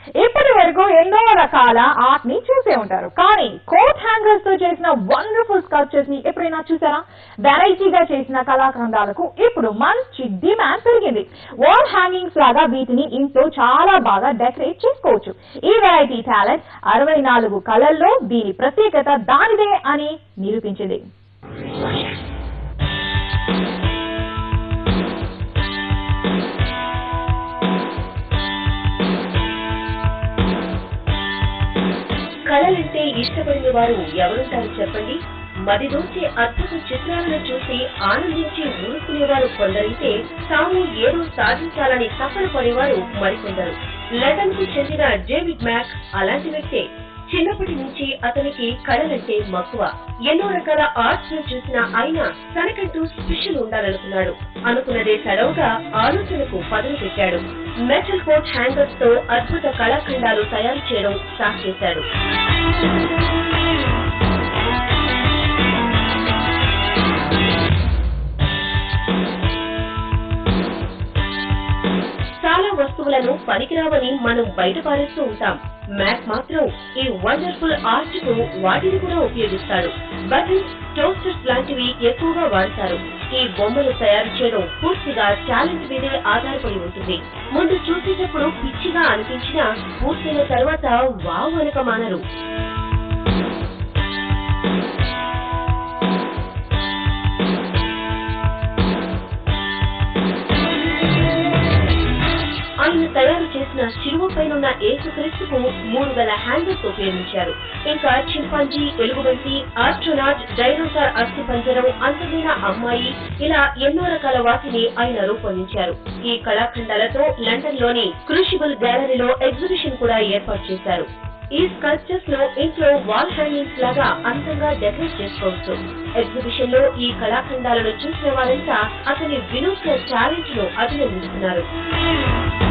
ఇప్పటి వరకు ఎన్నో రకాల ఆర్ట్ ని చూసే ఉంటారు కానీ కోట్ హ్యాంగర్స్ తో చేసిన వండర్ఫుల్ స్కల్ప్చర్స్ ని ఎప్పుడైనా చూసారా వెరైటీగా చేసిన కళాఖండాలకు ఇప్పుడు మంచి డిమాండ్ పెరిగింది వాల్ హ్యాంగింగ్స్ లాగా వీటిని ఇంట్లో చాలా బాగా డెకరేట్ చేసుకోవచ్చు ఈ వెరైటీ టాలెంట్ అరవై నాలుగు కళల్లో దీని ప్రత్యేకత దానిదే అని నిరూపించింది కళలంటే ఇష్టపడిన వారు ఎవరుంటారు చెప్పండి మదిదోచే అద్భుత చిత్రాలను చూసి ఆనందించి ఊరుకునేవారు కొందరైతే తాము ఏదో సాధించాలని సఫలపడేవారు మరికొందరు లండన్ కు చెందిన డేవిడ్ మ్యాక్ అలాంటి వ్యక్తే చిన్నప్పటి నుంచి అతనికి కళలంటే మక్కువ ఎన్నో రకాల ఆర్ట్స్ ను చూసిన ఆయన తనకంటూ స్పెషల్ ఉండాలనుకున్నాడు అనుకున్నదే తడవుగా ఆలోచనకు పదును పెట్టాడు మెటల్ కోట్ హ్యాంగర్స్ తో అద్భుత కళాఖండాలు తయారు చేయడం స్టార్ట్ చేశాడు చాలా వస్తువులను పనికిరావని మనం బయట పారేస్తూ ఉంటాం మ్యాక్ మాత్రం ఈ వండర్ఫుల్ ఆర్ట్ కు వాటిని కూడా ఉపయోగిస్తాడు బటన్స్ టోస్టర్స్ లాంటివి ఎక్కువగా వాడతారు ఈ బొమ్మలు తయారు చేయడం పూర్తిగా టాలెంట్ మీదే ఆధారపడి ఉంటుంది ముందు చూసేటప్పుడు పిచ్చిగా అనిపించినా పూర్తయిన తర్వాత వావ్ అనక మానరు ఆయన తయారు చేసిన శిలువ పైనున్న ఏసుక్రీస్తుకు మూడు గల హ్యాండిల్స్ ఉపయోగించారు ఇంకా చింపాంజీ ఎలుగుబంటి ఆస్ట్రోనాట్ డైనోసార్ అస్థి పంజరం అందమైన అమ్మాయి ఇలా ఎన్నో రకాల వాటిని ఆయన రూపొందించారు ఈ కళాఖండాలతో లండన్ లోని క్రూషిబుల్ గ్యాలరీలో ఎగ్జిబిషన్ కూడా ఏర్పాటు చేశారు ఈ స్కల్ప్చర్స్ లో ఇంట్లో వాల్ హ్యాంగింగ్స్ లాగా అందంగా డెకరేట్ చేసుకోవచ్చు ఎగ్జిబిషన్ లో ఈ కళాఖండాలను చూసిన వారంతా అతని వినూత్న టాలెంట్ ను అభినందిస్తున్నారు